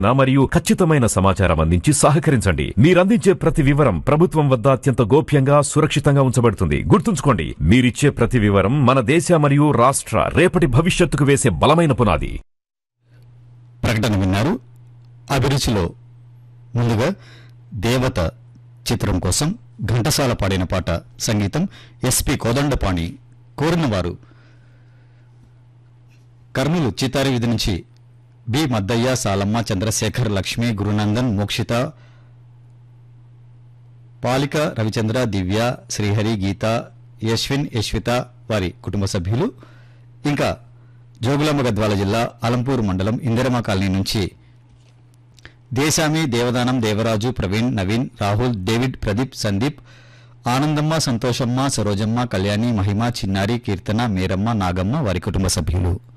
నా మరియు ఖచ్చితమైన సమాచారం అందించి సహకరించండి మీరందించే ప్రతి వివరం ప్రభుత్వం వద్ద అత్యంత గోప్యంగా సురక్షితంగా ఉంచబడుతుంది గుర్తుంచుకోండి మీరిచ్చే ప్రతి వివరం మన దేశ మరియు రాష్ట్ర రేపటి భవిష్యత్తుకు వేసే బలమైన పునాది ప్రకటన విన్నారు అభిరుచిలో ముందుగా దేవత చిత్రం కోసం ఘంటసాల పాడిన పాట సంగీతం ఎస్పి కోదండపాణి కోరిన వారు కర్నూలు చితారి వీధి నుంచి బి మద్దయ్య సాలమ్మ చంద్రశేఖర్ లక్ష్మి గురునందన్ మోక్షిత పాలిక రవిచంద్ర దివ్య శ్రీహరి గీత యశ్విన్ యశ్విత వారి కుటుంబ సభ్యులు ఇంకా జోగులాంబ గద్వాల జిల్లా అలంపూర్ మండలం ఇందిరమ కాలనీ నుంచి దేశామి దేవదానం దేవరాజు ప్రవీణ్ నవీన్ రాహుల్ డేవిడ్ ప్రదీప్ సందీప్ ఆనందమ్మ సంతోషమ్మ సరోజమ్మ కళ్యాణి మహిమ చిన్నారి కీర్తన మేరమ్మ నాగమ్మ వారి కుటుంబ సభ్యులు